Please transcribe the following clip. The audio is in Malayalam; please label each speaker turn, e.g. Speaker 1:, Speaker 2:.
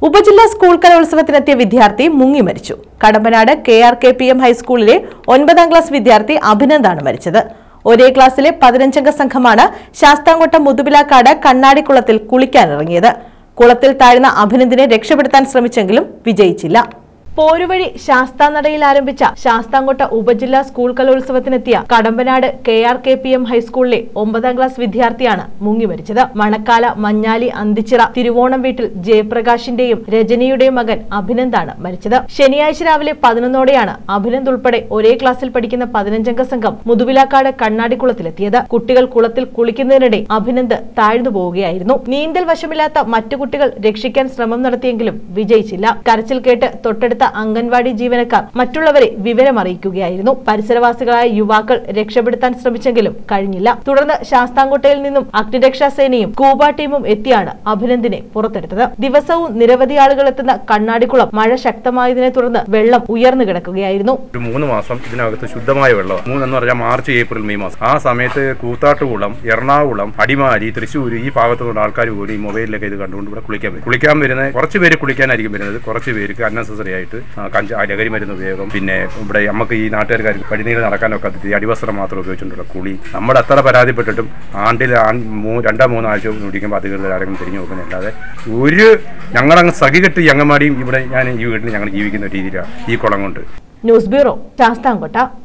Speaker 1: ഉപജില്ലാ സ്കൂൾ കലോത്സവത്തിനെത്തിയ വിദ്യാർത്ഥി മുങ്ങി മരിച്ചു Kadampanad K R K P M ഹൈസ്കൂളിലെ ഒൻപതാം ക്ലാസ് വിദ്യാർത്ഥി അഭിനന്ദാണ് മരിച്ചത് ഒരേ ക്ലാസ്സിലെ പതിനഞ്ചംഗ സംഘമാണ് ശാസ്താംകോട്ട മുതുപിലാക്കാട് കണ്ണാടിക്കുളത്തിൽ കുളിക്കാനിറങ്ങിയത് കുളത്തിൽ താഴ്ന്ന അഭിനന്ദിനെ രക്ഷപ്പെടുത്താൻ ശ്രമിച്ചെങ്കിലും വിജയിച്ചില്ല പോരുവഴി ശാസ്താനടയിൽ ആരംഭിച്ച ശാസ്താംകോട്ട ഉപജില്ലാ സ്കൂൾ കലോത്സവത്തിനെത്തിയ Kadampanad K R K P M ഹൈസ്കൂളിലെ ഒമ്പതാം ക്ലാസ് വിദ്യാർത്ഥിയാണ് മുങ്ങി മരിച്ചത് മണക്കാല മഞ്ഞാലി അന്തിച്ചിറ തിരുവോണം വീട്ടിൽ ജയപ്രകാശിന്റെയും രജനിയുടെയും മകൻ അഭിനന്ദാണ് മരിച്ചത് ശനിയാഴ്ച രാവിലെ പതിനൊന്നോടെയാണ് അഭിനന്ദ് ഉൾപ്പെടെ ഒരേ ക്ലാസ്സിൽ പഠിക്കുന്ന പതിനഞ്ചംഗ സംഘം മുതുവിലാക്കാട് കണ്ണാടിക്കുളത്തിലെത്തിയത് കുട്ടികൾ കുളത്തിൽ കുളിക്കുന്നതിനിടെ അഭിനന്ദ് താഴ്ന്നു പോവുകയായിരുന്നു നീന്തൽ വശമില്ലാത്ത മറ്റു കുട്ടികൾ രക്ഷിക്കാൻ ശ്രമം നടത്തിയെങ്കിലും വിജയിച്ചില്ല കരച്ചിൽ കേട്ട് തൊട്ടടുത്ത അംഗൻവാടി ജീവനക്കാർ മറ്റുള്ളവരെ വിവരമറിയിക്കുകയായിരുന്നു പരിസരവാസികളായ യുവാക്കൾ രക്ഷപ്പെടുത്താൻ ശ്രമിച്ചെങ്കിലും കഴിഞ്ഞില്ല തുടർന്ന് ശാസ്താംകോട്ടയിൽ നിന്നും അഗ്നിരക്ഷാ സേനയും സ്കൂബ ടീമും എത്തിയാണ് അഭിനന്ദിനെ പുറത്തെടുത്തത് ദിവസവും നിരവധി ആളുകൾ എത്തുന്ന കണ്ണാടിക്കുളം മഴ ശക്തമായതിനെ തുടർന്ന് വെള്ളം ഉയർന്നു കിടക്കുകയായിരുന്നു
Speaker 2: ഒരു മൂന്ന് മാസം ഇതിനകത്ത് ശുദ്ധമായ വെള്ളം മൂന്നെന്ന് പറഞ്ഞാൽ മാർച്ച് ഏപ്രിൽ മെയ് മാസം ആ സമയത്ത് കൂത്താട്ടുകുളം എറണാകുളം അടിമാലി തൃശ്ശൂർ ഈ ഭാഗത്തുള്ള ആൾക്കാർ പോലും ഈ മൊബൈലിലൊക്കെ ഇത് കണ്ടുകൊണ്ട് ഇവിടെ കുളിക്കാൻ വരും കുളിക്കാൻ വരുന്ന കുറച്ച് പേര് കുളിക്കാനായിരിക്കും വരുന്നത് കുറച്ച് പേർക്ക് അന്നസറി ആയിട്ട് ആ, കഞ്ച ആ ലഹരി മരുന്ന് ഉപയോഗം പിന്നെ ഇവിടെ നമുക്ക് ഈ നാട്ടുകാർക്ക് പടിനീര് നടക്കാനൊക്കെ ഈ അടിവസ്ത്രം മാത്രം ഉപയോഗിച്ചുകൊണ്ടുള്ള കുളി നമ്മൾ എത്ര പരാതിപ്പെട്ടിട്ടും ആണ്ടിൽ ആൺ മൂ രണ്ടോ മൂന്നോ ആഴ്ച കുടിക്കുമ്പോൾ അധികൃതർ ആരെങ്കിലും തിരിഞ്ഞു നോക്കുന്നില്ലാതെ ഒരു ഞങ്ങളങ്ങ് സഖികെട്ട് ഈ അങ്കമാടിയും ഇവിടെ ഞാൻ ഈ വീട്ടിൽ ഞങ്ങൾ ജീവിക്കുന്ന രീതിയിലാണ് ഈ കുളം കൊണ്ട്
Speaker 1: ന്യൂസ് ബ്യൂറോ ശാസ്താംകോട്ട